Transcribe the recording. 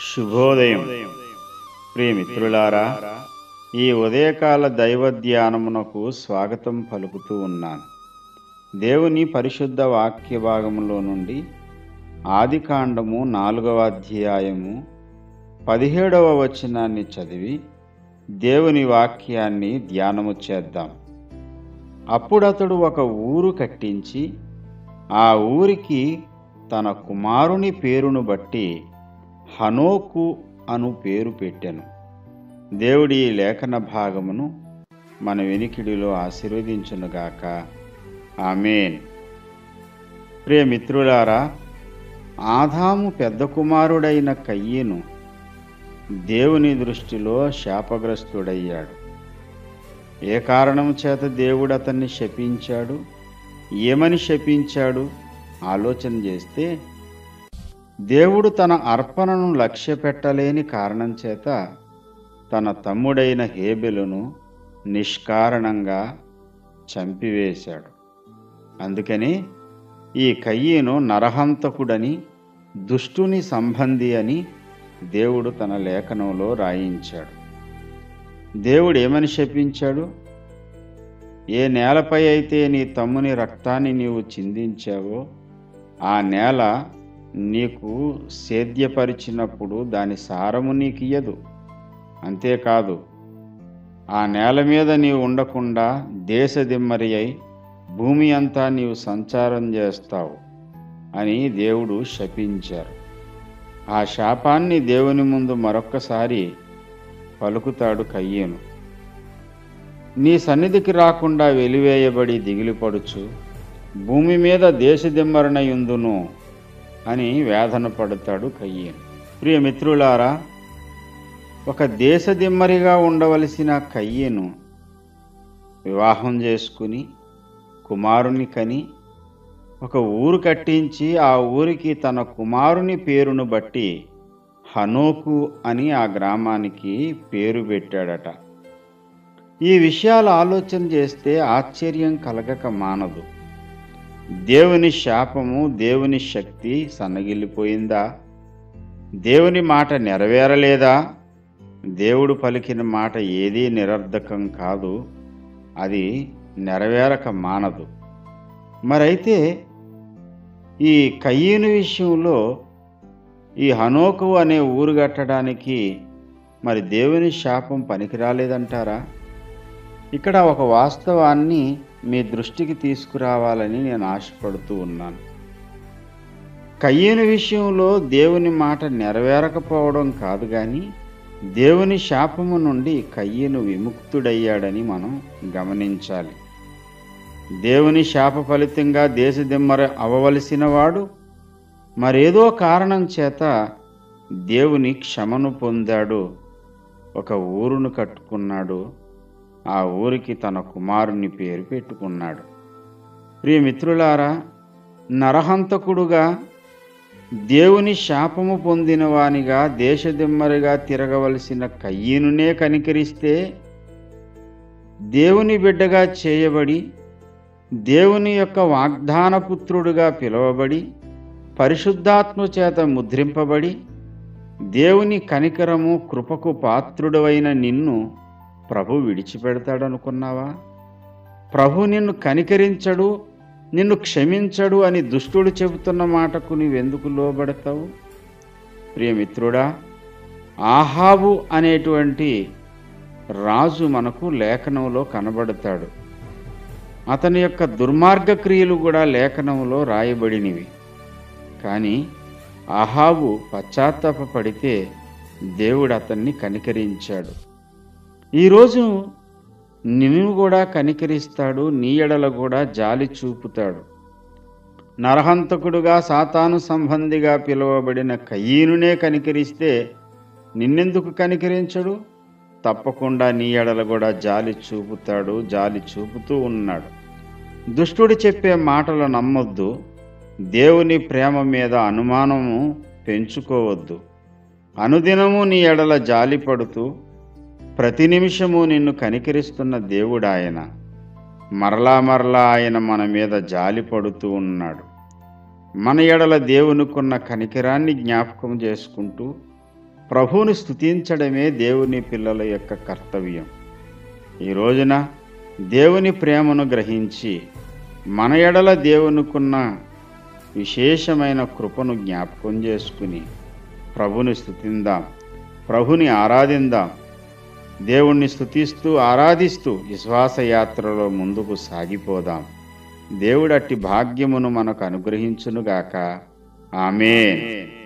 శుభోదయం ప్రియమిత్రులారా ఈ ఉదయకాల దైవ ధ్యానమునకు స్వాగతం పలుకుతూ ఉన్నాను దేవుని పరిశుద్ధ వాక్య భాగములో నుండి ఆదికాండము నాలుగవ అధ్యాయము పదిహేడవ వచనాన్ని చదివి దేవుని వాక్యాన్ని ధ్యానము చేద్దాం అప్పుడతడు ఒక ఊరు కట్టించి ఆ ఊరికి తన కుమారుని పేరును బట్టి హనోకు అను పేరు పెట్టెను దేవుడి ఈ లేఖన భాగమును మన వెనికిడిలో ఆశీర్వదించునుగాక ఆమెన్ ప్రియ మిత్రులారా ఆదాము పెద్ద కుమారుడైన కయ్యను దేవుని దృష్టిలో శాపగ్రస్తుడయ్యాడు ఏ కారణం చేత దేవుడు అతన్ని శపించాడు ఏమని శపించాడు ఆలోచన చేస్తే దేవుడు తన అర్పణను లక్ష్య పెట్టలేని కారణం చేత తన తమ్ముడైన హేబెలును నిష్కారణంగా చంపివేశాడు అందుకని ఈ కయ్యను నరహంతకుడని దుష్టుని సంబంధి అని దేవుడు తన లేఖనంలో రాయించాడు దేవుడు ఏమని శపించాడు ఏ నేలపై అయితే నీ తమ్ముని రక్తాన్ని నీవు చిందించావో ఆ నేల నీకు సేద్యపరిచినప్పుడు దాని సారము నీకు ఇయ్యదు అంతేకాదు ఆ నేల మీద నీవు ఉండకుండా దేశదిమ్మరి అయి భూమి అంతా నీవు సంచారం చేస్తావు అని దేవుడు శపించారు ఆ శాపాన్ని దేవుని ముందు మరొక్కసారి పలుకుతాడు కయ్యేను నీ సన్నిధికి రాకుండా వెలివేయబడి దిగిలిపడుచు భూమి మీద దేశదిమ్మరణయుందును అని వేదన పడతాడు కయ్యేను ప్రియ మిత్రులారా ఒక దేశదిమ్మరిగా ఉండవలసిన కయ్యను వివాహం చేసుకుని కుమారుని కని ఒక ఊరు కట్టించి ఆ ఊరికి తన కుమారుని పేరును బట్టి హనోకు అని ఆ గ్రామానికి పేరు పెట్టాడట ఈ విషయాలు ఆలోచన చేస్తే ఆశ్చర్యం కలగక మానదు దేవుని శాపము దేవుని శక్తి సన్నగిల్లిపోయిందా దేవుని మాట నెరవేరలేదా దేవుడు పలికిన మాట ఏదీ నిరర్ధకం కాదు అది నెరవేరక మానదు మరైతే ఈ కయ్యను విషయంలో ఈ హనోకు అనే ఊరు కట్టడానికి మరి దేవుని శాపం పనికిరాలేదంటారా ఇక్కడ ఒక వాస్తవాన్ని మీ దృష్టికి తీసుకురావాలని నేను ఆశపడుతూ ఉన్నాను కయ్యను విషయంలో దేవుని మాట నెరవేరకపోవడం కాదు కానీ దేవుని శాపము నుండి కయ్యను విముక్తుడయ్యాడని మనం గమనించాలి దేవుని శాప ఫలితంగా దేశదిమ్మర అవ్వవలసిన వాడు మరేదో కారణం చేత దేవుని క్షమను పొందాడు ఒక ఊరును కట్టుకున్నాడు ఆ ఊరికి తన కుమారుని పేరు పెట్టుకున్నాడు ప్రియమిత్రులారా నరహంతకుడుగా దేవుని శాపము పొందిన వానిగా దేశదిమ్మరిగా తిరగవలసిన కయ్యనునే కనికరిస్తే దేవుని బిడ్డగా చేయబడి దేవుని యొక్క వాగ్దానపుత్రుడుగా పిలువబడి పరిశుద్ధాత్మ చేత ముద్రింపబడి దేవుని కనికరము కృపకు పాత్రుడవైన నిన్ను ప్రభు విడిచిపెడతాడనుకున్నావా ప్రభు నిన్ను కనికరించడు నిన్ను క్షమించడు అని దుష్టుడు చెబుతున్న మాటకు నీవెందుకు లోబడతావు ప్రియమిత్రుడా ఆహాబు అనేటువంటి రాజు మనకు లేఖనంలో కనబడతాడు అతని యొక్క దుర్మార్గ క్రియలు కూడా లేఖనంలో రాయబడినవి కానీ అహాబు పశ్చాత్తాపడితే దేవుడు అతన్ని కనికరించాడు ఈరోజు నిన్ను కూడా కనికరిస్తాడు నీ ఎడల కూడా జాలి చూపుతాడు నరహంతకుడుగా సాతాను సంబంధిగా పిలువబడిన కయ్యనునే కనికరిస్తే నిన్నెందుకు కనికరించడు తప్పకుండా నీ ఎడల కూడా జాలి చూపుతాడు జాలి చూపుతూ ఉన్నాడు దుష్టుడు చెప్పే మాటలు నమ్మొద్దు దేవుని ప్రేమ మీద అనుమానము పెంచుకోవద్దు అనుదినము నీ ఎడల జాలి పడుతూ ప్రతి నిమిషము నిన్ను కనికరిస్తున్న దేవుడు ఆయన మరలా మరలా ఆయన మన మీద జాలి పడుతూ ఉన్నాడు మన ఎడల దేవునికున్న కనికరాన్ని జ్ఞాపకం చేసుకుంటూ ప్రభువుని స్తుతించడమే దేవుని పిల్లల యొక్క కర్తవ్యం ఈ రోజున దేవుని ప్రేమను గ్రహించి మన ఎడల దేవునికున్న విశేషమైన కృపను జ్ఞాపకం చేసుకుని ప్రభుని స్తుతిందాం ప్రభుని ఆరాధిందాం దేవుణ్ణి స్తుతిస్తూ ఆరాధిస్తూ విశ్వాసయాత్రలో ముందుకు సాగిపోదాం దేవుడట్టి భాగ్యమును మనకు అనుగ్రహించునుగాక ఆమె